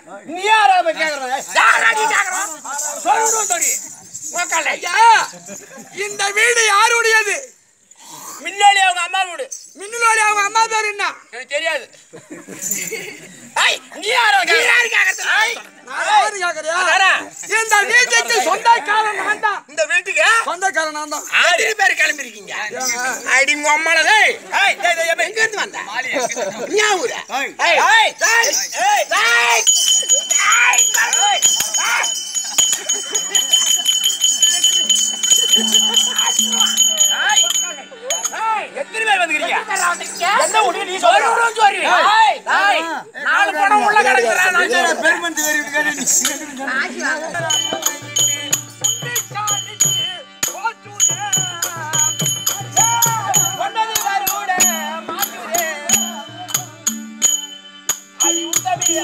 நீ யாரா போய் கேக்குறத யாரா நீ கேக்குறான் சொல்லணும் தோடி மக்கள் ஐயா இந்த வீடு யாருடையது மின்னாடி அவங்க அம்மா வீடு மின்னலோடி அவங்க அம்மா பேர் என்ன எனக்கு தெரியாது ஐய் நீ யாரா நீ யாரு கேக்குறது ஐய் நான் யாரு கேக்குறியா அதானே. இந்த வீட்டுக்கு சொந்தக்காரன் நான் தான் இந்த வீட்டுக்கு சொந்தக்காரன் நான் தான் ஆறு பேர் கிளம்பிருக்கீங்க அடி உங்க அம்மால டேய் ஏய் டேய் டேய் எப்ப எங்க இருந்து வந்த ஞா ஊரு ஏய் ஏய் ஏய் ஏய் ஏய் எத்தனை பேர் வந்துக்கிறீங்க எந்த ஊருக்கு நீ சொல்ற ஏய் ஏய் நாலு பணம் உள்ள கிடக்குறா நான் பெருமந்து வேறு கொண்டது வருட மாட்டுரே அடி உத்தமிய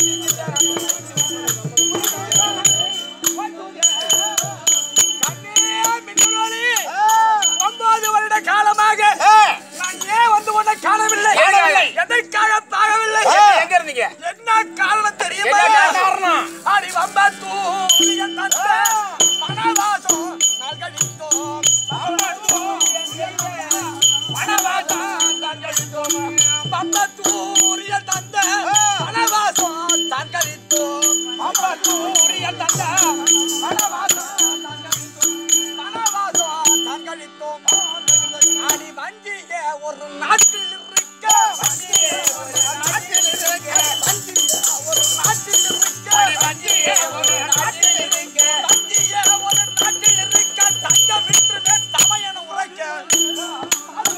ஒன்பது வருட காலமாக நான் ஏன் வந்து உன்னை காணவில்லை காணவில்லை. எதற்காக தாகவில்லை எங்க இருந்தீங்க என்ன காரணம் தெரியுமா என்ன காரணம்? அடி வம்ப தூய தந்த மனவாசம் நல்கழித்தோம் வம்ப தூரிய தந்த மனவாசம் தற்கழித்தோம் வம்ப தூரிய தந்த மனவாசம் தற்கழித்தோம் மனவாசம் தற்கழித்தோம் அடி வஞ்சிய ஒரு நாட்டில் இருக்க வஞ்சிய ஒரு நாட்டில் இருக்க வஞ்சிய ஒரு நாட்டில் இருக்க வஞ்சிய ஒரு நாட்டில் இருக்க வஞ்சிய ஒரு நாட்டில் இருக்க தங்கம் விட்டு சமயன உரைக்க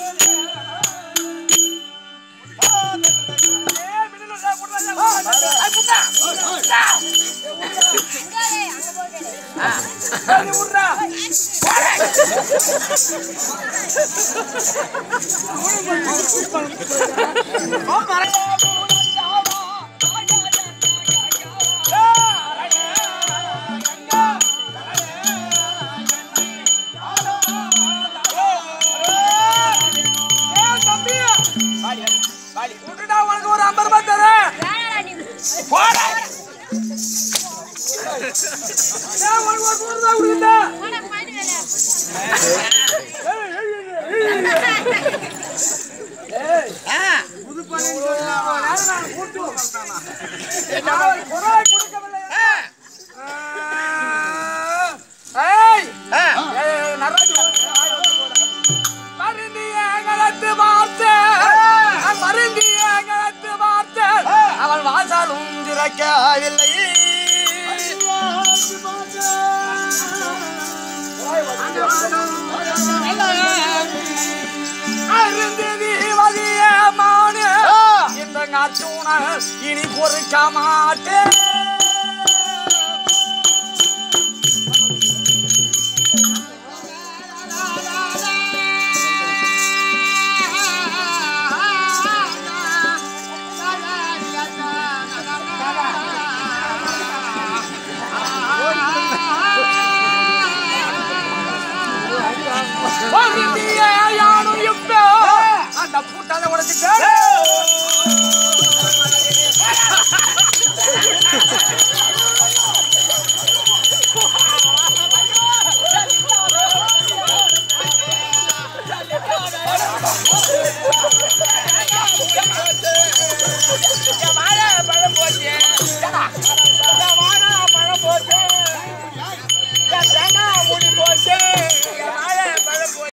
உனக்கு ஒரு ஐம்பது ரூபாய் தரேன் போடா ஏன் உனக்கு ஒரு நூறு ரூபாய் கொடுக்குறேன் அவன் வாசாலும் திறக்கவில்லை அருந்ததி வலியமான இந்த அர்ஜுன இனி பொறுக்க மாட்டேன் பொருந்திய யானும் இப்போ அந்த பூட்டால உடைச்சிட்டாரு பழம் போச்சு